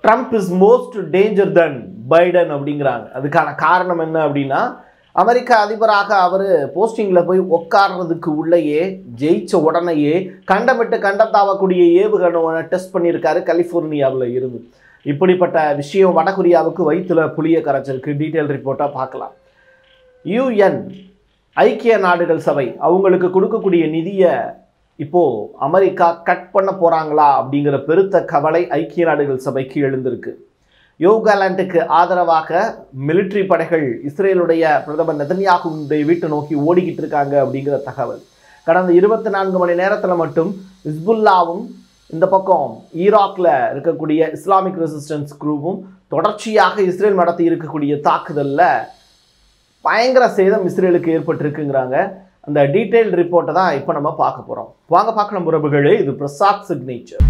Trump is most danger then Biden அப்படிங்கிறாங்க அதுக்கான காரணம் என்ன அப்படின்னா அமெரிக்க அதிபராக அவர் போஸ்டிங்கில் போய் உட்கார்றதுக்கு உள்ளேயே ஜெயிச்ச உடனேயே கண்டமிட்டு கண்டம் தாவக்கூடிய ஏவுகணை டெஸ்ட் பண்ணியிருக்காரு கலிஃபோர்னியாவில் இருந்து இப்படிப்பட்ட விஷயம் வடகொரியாவுக்கு வயிற்றுல புளிய கரைச்சிருக்கு டீட்டெயில் ரிப்போர்ட்டாக பார்க்கலாம் யூஎன் ஐக்கிய நாடுகள் சபை அவங்களுக்கு கொடுக்கக்கூடிய நிதியை இப்போ அமெரிக்கா கட் பண்ண போறாங்களா அப்படிங்கிற பெருத்த கவலை ஐக்கிய நாடுகள் சபைக்கு எழுந்திருக்கு யோகாலாண்டுக்கு ஆதரவாக மிலிட்ரி படைகள் இஸ்ரேலுடைய பிரதமர் நெதன்யாகுடைய வீட்டை நோக்கி ஓடிக்கிட்டு இருக்காங்க அப்படிங்கிற தகவல் கடந்த இருபத்தி நான்கு மணி நேரத்தில் மட்டும் இஸ்புல்லாவும் இந்த பக்கம் ஈராக்ல இருக்கக்கூடிய இஸ்லாமிக் ரெசிஸ்டன்ஸ் குரூப்பும் தொடர்ச்சியாக இஸ்ரேல் நடத்தி இருக்கக்கூடிய தாக்குதல்ல பயங்கர சேதம் இஸ்ரேலுக்கு ஏற்பட்டிருக்குங்கிறாங்க அந்த டீடைல் ரிப்போர்ட்டை தான் இப்போ நம்ம பார்க்க போகிறோம் வாங்க பார்க்கலாம் உறவுகளே இது பிரசாத் சிக்னேச்சர்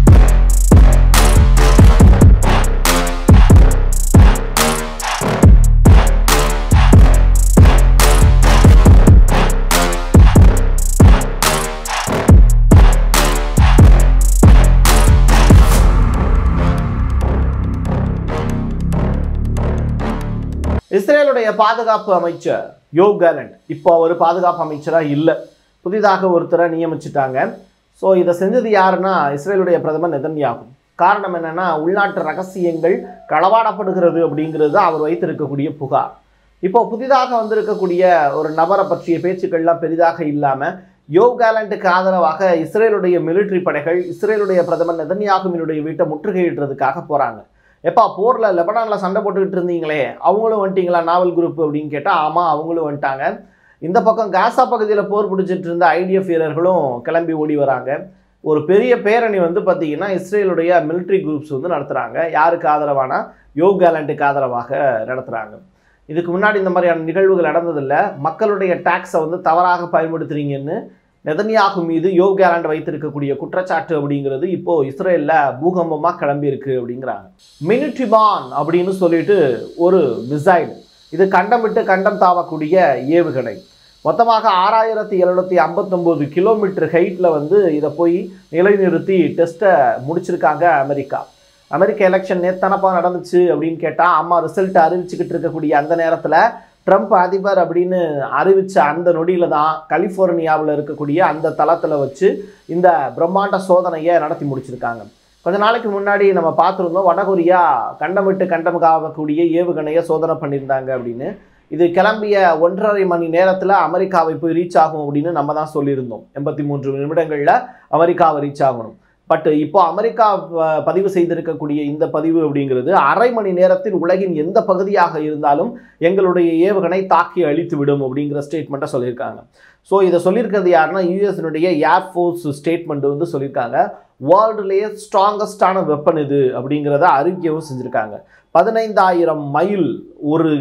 இஸ்ரேலுடைய பாதுகாப்பு அமைச்சர் யோ கேலண்ட் இப்போ அவர் பாதுகாப்பு அமைச்சராக இல்லை புதிதாக ஒருத்தரை நியமிச்சிட்டாங்க ஸோ இதை செஞ்சது யாருன்னா இஸ்ரேலுடைய பிரதமர் நெதன்யாகு காரணம் என்னன்னா உள்நாட்டு ரகசியங்கள் களவாடப்படுகிறது அப்படிங்கிறது தான் அவர் வைத்திருக்கக்கூடிய புகார் இப்போ புதிதாக வந்திருக்கக்கூடிய ஒரு நபரை பற்றிய பேச்சுக்கள்லாம் பெரிதாக இல்லாமல் யோ கேலண்ட்டுக்கு ஆதரவாக இஸ்ரேலுடைய மிலிட்ரி படைகள் இஸ்ரேலுடைய பிரதமர் நெதன்யாகுவினுடைய வீட்டை முற்றுகையிடுறதுக்காக போகிறாங்க எப்பா போரில் லெபனானில் சண்டை போட்டுக்கிட்டு இருந்தீங்களே அவங்களும் வந்துட்டீங்களா நாவல் குரூப் அப்படின்னு கேட்டால் ஆமாம் அவங்களும் வந்துட்டாங்க இந்த பக்கம் காசா பகுதியில் போர் பிடிச்சிட்டு இருந்த ஐடிஎஃப் வீரர்களும் கிளம்பி ஓடி வராங்க ஒரு பெரிய பேரணி வந்து பார்த்தீங்கன்னா இஸ்ரேலுடைய மிலிட்ரி குரூப்ஸ் வந்து நடத்துகிறாங்க யாருக்கு ஆதரவானா யோ கேலண்ட்டுக்கு ஆதரவாக நடத்துகிறாங்க இதுக்கு முன்னாடி இந்த மாதிரியான நிகழ்வுகள் நடந்ததில்லை மக்களுடைய டேக்ஸை வந்து தவறாக பயன்படுத்துறீங்கன்னு நெதன்யாகு மீது யோ கேலண்ட் வைத்திருக்கக்கூடிய குற்றச்சாட்டு அப்படிங்கிறது இப்போ இஸ்ரேலில் பூகம்பமாக கிளம்பியிருக்கு அப்படிங்கிறாங்க மினிட்ரிபான் அப்படின்னு சொல்லிட்டு ஒரு மிசைல் இது கண்டம் விட்டு கண்டம் தாவக்கூடிய ஏவுகணை மொத்தமாக ஆறாயிரத்தி எழுநூற்றி ஐம்பத்தொம்போது கிலோமீட்டர் ஹைட்டில் வந்து இதை போய் நிலைநிறுத்தி டெஸ்ட்டை முடிச்சிருக்காங்க அமெரிக்கா அமெரிக்க எலெக்ஷன் நேத்தனப்பா நடந்துச்சு அப்படின்னு கேட்டால் அம்மா ரிசல்ட் அறிவிச்சுக்கிட்டு இருக்கக்கூடிய அந்த நேரத்தில் ட்ரம்ப் அதிபர் அப்படின்னு அறிவித்த அந்த நொடியில் தான் கலிஃபோர்னியாவில் இருக்கக்கூடிய அந்த தளத்தில் வச்சு இந்த பிரம்மாண்ட சோதனையை நடத்தி முடிச்சிருக்காங்க கொஞ்ச நாளைக்கு முன்னாடி நம்ம பார்த்துருந்தோம் வடகொரியா கண்டம் விட்டு கண்டம் காவக்கூடிய ஏவுகணையை சோதனை பண்ணியிருந்தாங்க அப்படின்னு இது கிளம்பிய ஒன்றரை மணி நேரத்தில் அமெரிக்காவை போய் ரீச் ஆகும் அப்படின்னு நம்ம தான் சொல்லியிருந்தோம் எண்பத்தி மூன்று நிமிடங்களில் அமெரிக்காவை ரீச் ஆகணும் பட் இப்போ அமெரிக்கா அஹ், பதிவு செய்திருக்கக்கூடிய இந்த பதிவு அப்படிங்கிறது அரை மணி நேரத்தில் உலகின் எந்த பகுதியாக இருந்தாலும் எங்களுடைய ஏவுகணை தாக்கி அழித்து விடும் அப்படிங்கிற ஸ்டேட்மெண்ட்டை சொல்லியிருக்காங்க ஸோ இதை சொல்லியிருக்கிறது யாருன்னா யூஎஸ்னுடைய ஏர்ஃபோர்ஸ் ஸ்டேட்மெண்ட் வந்து சொல்லியிருக்காங்க வேர்ல்டுலேயே ஸ்ட்ராங்கஸ்டான வெப்பன் இது அப்படிங்கிறத அறிவிக்கவும் செஞ்சுருக்காங்க பதினைந்தாயிரம் மைல் ஒரு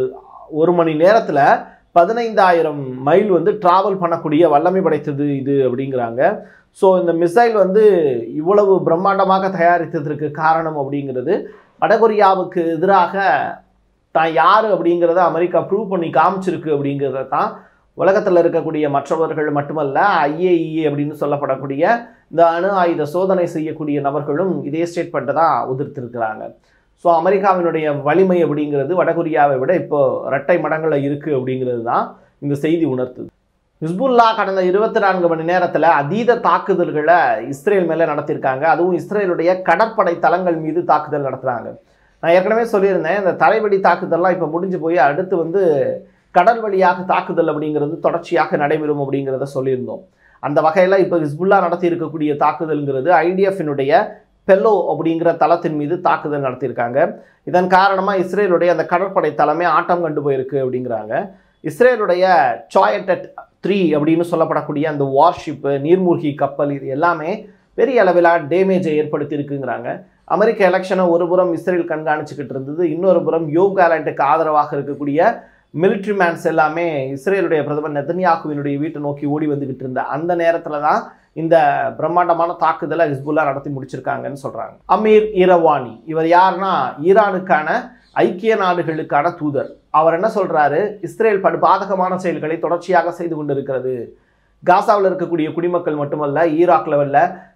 ஒரு மணி நேரத்தில் பதினைந்தாயிரம் மைல் வந்து டிராவல் பண்ணக்கூடிய வல்லமை படைத்தது இது அப்படிங்கிறாங்க ஸோ இந்த மிசைல் வந்து இவ்வளவு பிரம்மாண்டமாக தயாரித்ததற்கு காரணம் அப்படிங்கிறது வடகொரியாவுக்கு எதிராக தான் யார் அப்படிங்கிறத அமெரிக்கா ப்ரூவ் பண்ணி காமிச்சிருக்கு அப்படிங்கிறத தான் உலகத்தில் இருக்கக்கூடிய மற்றவர்கள் மட்டுமல்ல ஐஏஇஏ அப்படின்னு சொல்லப்படக்கூடிய இந்த அணு ஆயுத சோதனை செய்யக்கூடிய நபர்களும் இதே ஸ்டேட்மெண்ட்டை தான் உதிர்த்திருக்கிறாங்க ஸோ அமெரிக்காவினுடைய வலிமை அப்படிங்கிறது வடகொரியாவை விட இப்போ இரட்டை மடங்களில் இருக்குது அப்படிங்கிறது தான் இந்த செய்தி உணர்த்துது ஹிஸ்புல்லா கடந்த இருபத்தி நான்கு மணி நேரத்தில் அதீத தாக்குதல்களை இஸ்ரேல் மேலே நடத்தியிருக்காங்க அதுவும் இஸ்ரேலுடைய கடற்படை தளங்கள் மீது தாக்குதல் நடத்துகிறாங்க நான் ஏற்கனவே சொல்லியிருந்தேன் இந்த தரைவழி தாக்குதல்லாம் இப்போ முடிஞ்சு போய் அடுத்து வந்து கடல் வழியாக தாக்குதல் அப்படிங்கிறது தொடர்ச்சியாக நடைபெறும் அப்படிங்கிறத சொல்லியிருந்தோம் அந்த வகையில் இப்போ ஹிஸ்புல்லா நடத்தி இருக்கக்கூடிய தாக்குதல்ங்கிறது ஐடிஎஃபினுடைய பெல்லோ அப்படிங்கிற தளத்தின் மீது தாக்குதல் நடத்தியிருக்காங்க இதன் காரணமாக இஸ்ரேலுடைய அந்த கடற்படை தளமே ஆட்டம் கண்டு போயிருக்கு அப்படிங்கிறாங்க இஸ்ரேலுடைய சாயட்டட் த்ரீ அப்படின்னு சொல்லப்படக்கூடிய அந்த வார்ஷிப்பு நீர்மூழ்கி கப்பல் இது எல்லாமே பெரிய அளவில் டேமேஜை ஏற்படுத்தி இருக்குங்கிறாங்க அமெரிக்க எலெக்ஷனை ஒரு புறம் இஸ்ரேல் கண்காணிச்சுக்கிட்டு இருந்தது இன்னொரு புறம் யோ கேலண்ட்டுக்கு ஆதரவாக இருக்கக்கூடிய மிலிட்ரி மேன்ஸ் எல்லாமே இஸ்ரேலுடைய பிரதமர் நெதன்யாகுவினுடைய வீட்டை நோக்கி ஓடி வந்துகிட்டு இருந்த அந்த நேரத்தில் தான் இந்த பிரம்மாண்டமான தாக்குதலை ஹிஸ்புல்லா நடத்தி முடிச்சிருக்காங்கன்னு சொல்றாங்க அமீர் இரவானி இவர் யாருன்னா ஈரானுக்கான ஐக்கிய நாடுகளுக்கான தூதர் அவர் என்ன சொல்றாரு இஸ்ரேல் படு பாதகமான செயல்களை தொடர்ச்சியாக செய்து கொண்டிருக்கிறது காசாவில் இருக்கக்கூடிய குடிமக்கள் மட்டுமல்ல ஈராக் லெவலில்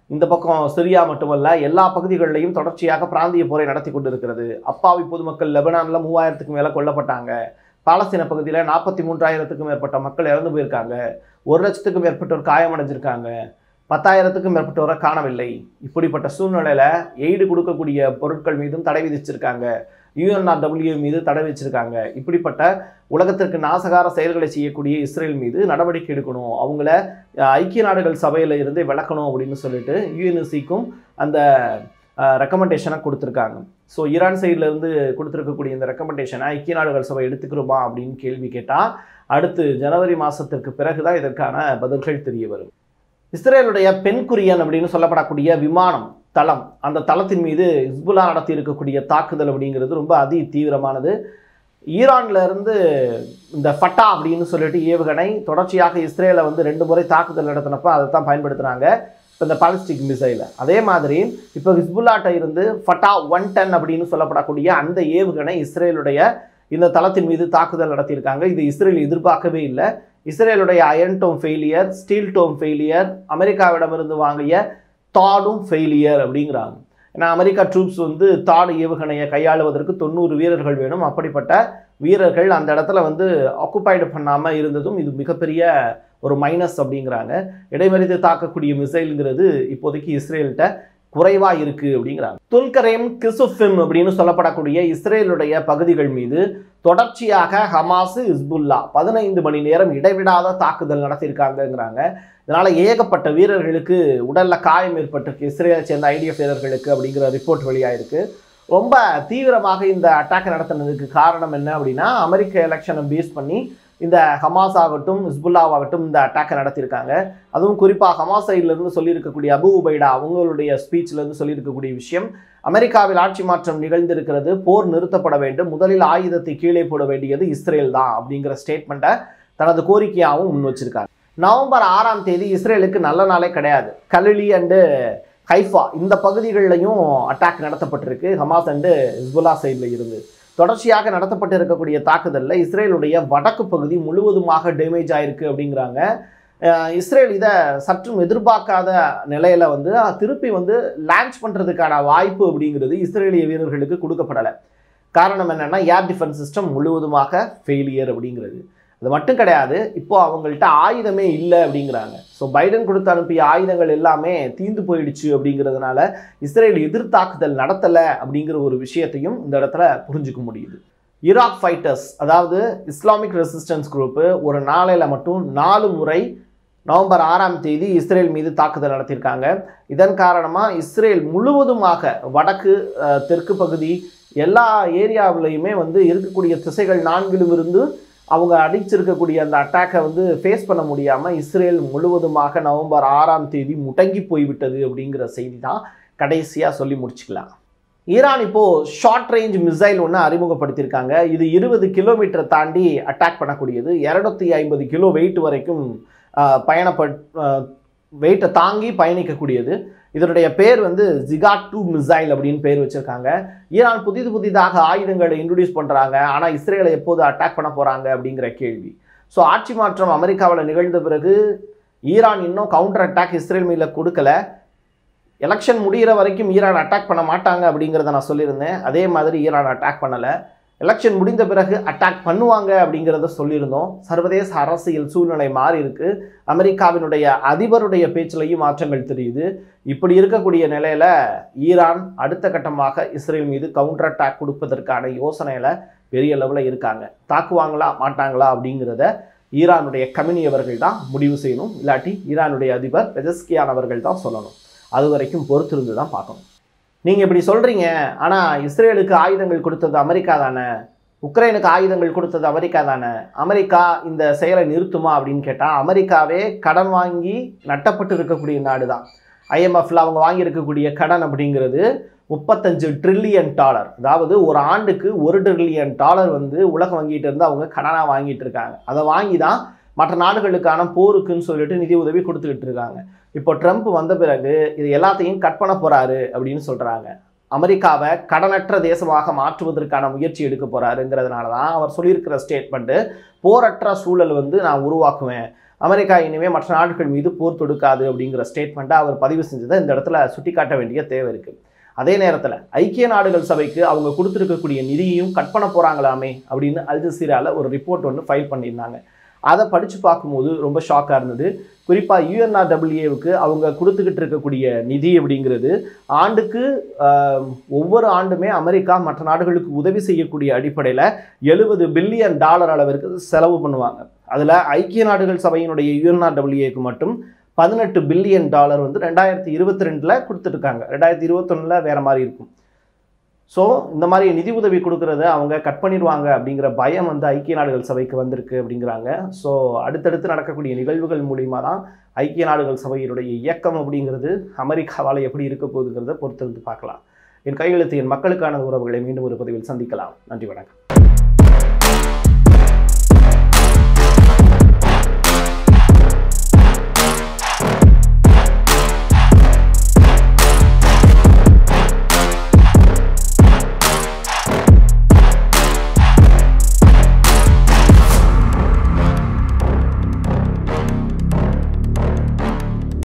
இந்த பக்கம் சிரியா மட்டுமல்ல எல்லா பகுதிகளிலையும் தொடர்ச்சியாக பிராந்திய போரை நடத்தி கொண்டிருக்கிறது அப்பாவி பொதுமக்கள் லெபனானில் மூவாயிரத்துக்கு மேலே கொல்லப்பட்டாங்க பாலஸ்தீன பகுதியில் நாற்பத்தி மூன்றாயிரத்துக்கும் மேற்பட்ட மக்கள் இறந்து போயிருக்காங்க ஒரு லட்சத்துக்கும் மேற்பட்டோர் காயமடைஞ்சிருக்காங்க பத்தாயிரத்துக்கும் மேற்பட்டோரை காணவில்லை இப்படிப்பட்ட சூழ்நிலையில் எய்டு கொடுக்கக்கூடிய பொருட்கள் மீதும் தடை விதிச்சிருக்காங்க யுஎன்ஆர்டபிள்யூ மீது தடை வச்சிருக்காங்க இப்படிப்பட்ட உலகத்திற்கு நாசகார செயல்களை செய்யக்கூடிய இஸ்ரேல் மீது நடவடிக்கை எடுக்கணும் அவங்கள அஹ், ஐக்கிய நாடுகள் சபையில் இருந்து விளக்கணும் அப்படின்னு சொல்லிட்டு யுஎன்எஸ்சிக்கும் அந்த ரெக்கமெண்டேஷனை கொடுத்துருக்காங்க ஸோ ஈரான் சைடுல இருந்து கொடுத்துருக்கக்கூடிய இந்த ரெக்கமெண்டேஷனை ஐக்கிய நாடுகள் சபை எடுத்துக்கிறோமா அப்படின்னு கேள்வி கேட்டால் அடுத்து ஜனவரி மாதத்திற்கு பிறகு தான் இதற்கான பதில்கள் தெரிய வரும் இஸ்ரேலுடைய பெண்குரியன் அப்படின்னு சொல்லப்படக்கூடிய விமானம் தளம் அந்த தளத்தின் மீது ஹிஸ்புல்லா நடத்தி இருக்கக்கூடிய தாக்குதல் அப்படிங்கிறது ரொம்ப அதி தீவிரமானது ஈரான்ல இருந்து இந்த ஃபட்டா அப்படின்னு சொல்லிட்டு ஏவுகணை தொடர்ச்சியாக இஸ்ரேலை வந்து ரெண்டு முறை தாக்குதல் நடத்தினப்ப அதை தான் பயன்படுத்துனாங்க இப்போ இந்த பாலிஸ்டிக் மிசைலை அதே மாதிரி இப்போ ஹிஸ்புல்லாட்ட இருந்து ஃபட்டா ஒன் டென் அப்படின்னு சொல்லப்படக்கூடிய அந்த ஏவுகணை இஸ்ரேலுடைய இந்த தளத்தின் மீது தாக்குதல் நடத்தியிருக்காங்க இது இஸ்ரேல் எதிர்பார்க்கவே இல்லை இஸ்ரேலுடைய iron dome failure steel dome failure அமெரிக்காவிடமிருந்து வாங்கிய தாடும் ஃபெயிலியர் அப்படிங்கிறாங்க ஏன்னா அமெரிக்கா ட்ரூப்ஸ் வந்து தாடு ஏவுகணையை கையாளுவதற்கு தொண்ணூறு வீரர்கள் வேணும் அப்படிப்பட்ட வீரர்கள் அந்த இடத்துல வந்து ஆக்குப்பைடு பண்ணாமல் இருந்ததும் இது மிகப்பெரிய ஒரு மைனஸ் அப்படிங்கிறாங்க இடைமறித்து தாக்கக்கூடிய மிசைலுங்கிறது இப்போதைக்கு இஸ்ரேல்கிட்ட குறைவாக இருக்குது அப்படிங்கிறாங்க துல்கரேம் கிசுஃபிம் அப்படின்னு சொல்லப்படக்கூடிய இஸ்ரேலுடைய பகுதிகள் மீது தொடர்ச்சியாக ஹமாஸ் இஸ்புல்லா பதினைந்து மணி நேரம் இடைவிடாத தாக்குதல் நடத்தியிருக்காங்கங்கிறாங்க இதனால ஏகப்பட்ட வீரர்களுக்கு உடல்ல காயம் ஏற்பட்டிருக்கு இஸ்ரேலை சேர்ந்த ஐடிஎஃப் வீரர்களுக்கு அப்படிங்கிற ரிப்போர்ட் வெளியாயிருக்கு ரொம்ப தீவிரமாக இந்த அட்டாக் நடத்தினதுக்கு காரணம் என்ன அப்படின்னா அமெரிக்க எலெக்ஷனை பேஸ் பண்ணி இந்த ஹமாஸ் ஆகட்டும் ஹிஸ்புல்லாவாகட்டும் இந்த அட்டாக்கை நடத்தியிருக்காங்க அதுவும் குறிப்பாக ஹமாஸ் சைட்லேருந்து சொல்லியிருக்கக்கூடிய அபு உபைடா அவங்களுடைய ஸ்பீச்லேருந்து சொல்லியிருக்கக்கூடிய விஷயம் அமெரிக்காவில் ஆட்சி மாற்றம் நிகழ்ந்திருக்கிறது போர் நிறுத்தப்பட வேண்டும் முதலில் ஆயுதத்தை கீழே போட வேண்டியது இஸ்ரேல் தான் அப்படிங்கிற ஸ்டேட்மெண்ட்டை தனது கோரிக்கையாகவும் முன் வச்சிருக்காங்க நவம்பர் ஆறாம் தேதி இஸ்ரேலுக்கு நல்ல நாளே கிடையாது கலிலி அண்டு ஹைஃபா இந்த பகுதிகளிலையும் அட்டாக் நடத்தப்பட்டிருக்கு ஹமாஸ் அண்டு ஹிஸ்புல்லா சைடில் இருந்து தொடர்ச்சியாக நடத்தப்பட்டு இருக்கக்கூடிய தாக்குதலில் இஸ்ரேலுடைய வடக்கு பகுதி முழுவதுமாக டேமேஜ் ஆயிருக்கு அப்படிங்கிறாங்க அஹ் இஸ்ரேல் இதை சற்றும் எதிர்பார்க்காத நிலையில வந்து அஹ், திருப்பி வந்து லான்ச் பண்ணுறதுக்கான வாய்ப்பு அப்படிங்கிறது இஸ்ரேலிய வீரர்களுக்கு கொடுக்கப்படலை காரணம் என்னன்னா ஏர் டிஃபென்ஸ் சிஸ்டம் முழுவதுமாக ஃபெயிலியர் அப்படிங்கிறது அது மட்டும் கிடையாது இப்போ அவங்கள்ட்ட ஆயுதமே இல்லை அப்படிங்கிறாங்க ஸோ பைடன் கொடுத்து அனுப்பிய ஆயுதங்கள் எல்லாமே தீந்து போயிடுச்சு அப்படிங்கிறதுனால இஸ்ரேல் எதிர்த்தாக்குதல் நடத்தலை அப்படிங்கிற ஒரு விஷயத்தையும் இந்த இடத்துல புரிஞ்சுக்க முடியுது ஈராக் ஃபைட்டர்ஸ் அதாவது இஸ்லாமிக் ரெசிஸ்டன்ஸ் குரூப்பு ஒரு நாளையில் மட்டும் நாலு முறை நவம்பர் ஆறாம் தேதி இஸ்ரேல் மீது தாக்குதல் நடத்தியிருக்காங்க இதன் காரணமாக இஸ்ரேல் முழுவதுமாக வடக்கு அஹ், தெற்கு பகுதி எல்லா ஏரியாவிலையுமே வந்து இருக்கக்கூடிய திசைகள் நான்கிலும் இருந்து அவங்க அடிச்சிருக்கக்கூடிய அந்த அட்டாக்கை வந்து ஃபேஸ் பண்ண முடியாமல் இஸ்ரேல் முழுவதுமாக நவம்பர் ஆறாம் தேதி முடங்கி போய்விட்டது அப்படிங்கிற செய்தி தான் கடைசியாக சொல்லி முடிச்சுக்கலாம் ஈரான் இப்போ ஷார்ட் ரேஞ்ச் மிசைல் ஒன்று அறிமுகப்படுத்தியிருக்காங்க இது இருபது கிலோமீட்டர் தாண்டி அட்டாக் பண்ணக்கூடியது இரநூத்தி ஐம்பது கிலோ வெயிட் வரைக்கும் பயணப்பட் வெயிட்டை தாங்கி பயணிக்கக்கூடியது இதனுடைய பேர் வந்து ஜிகா டூ மிசைல் அப்படின்னு பேர் வச்சிருக்காங்க ஈரான் புதிது புதிதாக ஆயுதங்களை இன்ட்ரடியூஸ் பண்ணுறாங்க ஆனால் இஸ்ரேலை எப்போது அட்டாக் பண்ண போகிறாங்க அப்படிங்கிற கேள்வி ஸோ ஆட்சி மாற்றம் அமெரிக்காவில் நிகழ்ந்த பிறகு ஈரான் இன்னும் கவுண்டர் அட்டாக் இஸ்ரேல் மீது கொடுக்கல எலெக்ஷன் முடிகிற வரைக்கும் ஈரான் அட்டாக் பண்ண மாட்டாங்க அப்படிங்கிறத நான் சொல்லியிருந்தேன் அதே மாதிரி ஈரான் அட்டாக் பண்ணலை எலெக்ஷன் முடிந்த பிறகு அட்டாக் பண்ணுவாங்க அப்படிங்கிறத சொல்லியிருந்தோம் சர்வதேச அரசியல் சூழ்நிலை மாறி இருக்கு அமெரிக்காவினுடைய அதிபருடைய பேச்சிலையும் மாற்றங்கள் தெரியுது இப்படி இருக்கக்கூடிய நிலையில ஈரான் அடுத்த கட்டமாக இஸ்ரேல் மீது கவுண்டர் அட்டாக் கொடுப்பதற்கான யோசனையில பெரிய லெவலில் இருக்காங்க தாக்குவாங்களா மாட்டாங்களா அப்படிங்கிறத ஈரானுடைய கமினி அவர்கள் தான் முடிவு செய்யணும் இல்லாட்டி ஈரானுடைய அதிபர் பெஜஸ்கியான் அவர்கள் தான் சொல்லணும் அது வரைக்கும் பொறுத்திருந்து தான் பார்க்கணும் நீங்கள் இப்படி சொல்கிறீங்க ஆனால் இஸ்ரேலுக்கு ஆயுதங்கள் கொடுத்தது அமெரிக்கா தானே உக்ரைனுக்கு ஆயுதங்கள் கொடுத்தது அமெரிக்கா தானே அமெரிக்கா இந்த செயலை நிறுத்துமா அப்படின்னு கேட்டால் அமெரிக்காவே கடன் வாங்கி நட்டப்பட்டு இருக்கக்கூடிய நாடு தான் ஐஎம்எஃப்ல அவங்க வாங்கியிருக்கக்கூடிய கடன் அப்படிங்கிறது முப்பத்தஞ்சு ட்ரில்லியன் டாலர் அதாவது ஒரு ஆண்டுக்கு ஒரு ட்ரில்லியன் டாலர் வந்து உலக வங்கிட்டு இருந்து அவங்க கடனாக வாங்கிட்டு இருக்காங்க அதை வாங்கி தான் மற்ற நாடுகளுக்கான போருக்குன்னு சொல்லிட்டு நிதி உதவி கொடுத்துக்கிட்டு இருக்காங்க இப்போ ட்ரம்ப் வந்த பிறகு இது எல்லாத்தையும் கட் பண்ண போறாரு அப்படின்னு சொல்றாங்க அமெரிக்காவை கடனற்ற தேசமாக மாற்றுவதற்கான முயற்சி எடுக்க போறாருங்கிறதுனால தான் அவர் சொல்லியிருக்கிற ஸ்டேட்மெண்ட்டு போரற்ற சூழல் வந்து நான் உருவாக்குவேன் அமெரிக்கா இனிமேல் மற்ற நாடுகள் மீது போர் தொடுக்காது அப்படிங்கிற ஸ்டேட்மெண்ட்டை அவர் பதிவு செஞ்சதை இந்த இடத்துல சுட்டிக்காட்ட வேண்டிய தேவை இருக்குது அதே நேரத்தில் ஐக்கிய நாடுகள் சபைக்கு அவங்க கொடுத்துருக்கக்கூடிய நிதியையும் கட் பண்ண போகிறாங்களாமே அப்படின்னு அல் ஜசீரால ஒரு ரிப்போர்ட் ஒன்று ஃபைல் பண்ணியிருந்தாங்க அதை படித்து பார்க்கும்போது ரொம்ப ஷாக்காக இருந்தது குறிப்பாக யுஎன்ஆர்டபிள்யூஏவுக்கு அவங்க கொடுத்துக்கிட்டு இருக்கக்கூடிய நிதி அப்படிங்கிறது ஆண்டுக்கு ஆஹ், ஒவ்வொரு ஆண்டுமே அமெரிக்கா மற்ற நாடுகளுக்கு உதவி செய்யக்கூடிய அடிப்படையில் எழுபது பில்லியன் டாலர் அளவிற்கு செலவு பண்ணுவாங்க அதில் ஐக்கிய நாடுகள் சபையினுடைய யுஎன்ஆர்டபிள்யூஏக்கு மட்டும் பதினெட்டு பில்லியன் டாலர் வந்து ரெண்டாயிரத்தி இருபத்தி ரெண்டில் கொடுத்துருக்காங்க ரெண்டாயிரத்தி இருபத்தொன்னில் வேறு மாதிரி இருக்கும் ஸோ இந்த மாதிரி நிதி உதவி கொடுக்கறத அவங்க கட் பண்ணிடுவாங்க அப்படிங்கிற பயம் வந்து ஐக்கிய நாடுகள் சபைக்கு வந்திருக்கு அப்படிங்கிறாங்க ஸோ அடுத்தடுத்து நடக்கக்கூடிய நிகழ்வுகள் மூலிமா தான் ஐக்கிய நாடுகள் சபையினுடைய இயக்கம் அப்படிங்கிறது அமெரிக்காவால் எப்படி இருக்க போகுதுங்கிறத பொறுத்திருந்து பார்க்கலாம் என் கையெழுத்து என் மக்களுக்கான உறவுகளை மீண்டும் ஒரு பதிவில் சந்திக்கலாம் நன்றி வணக்கம்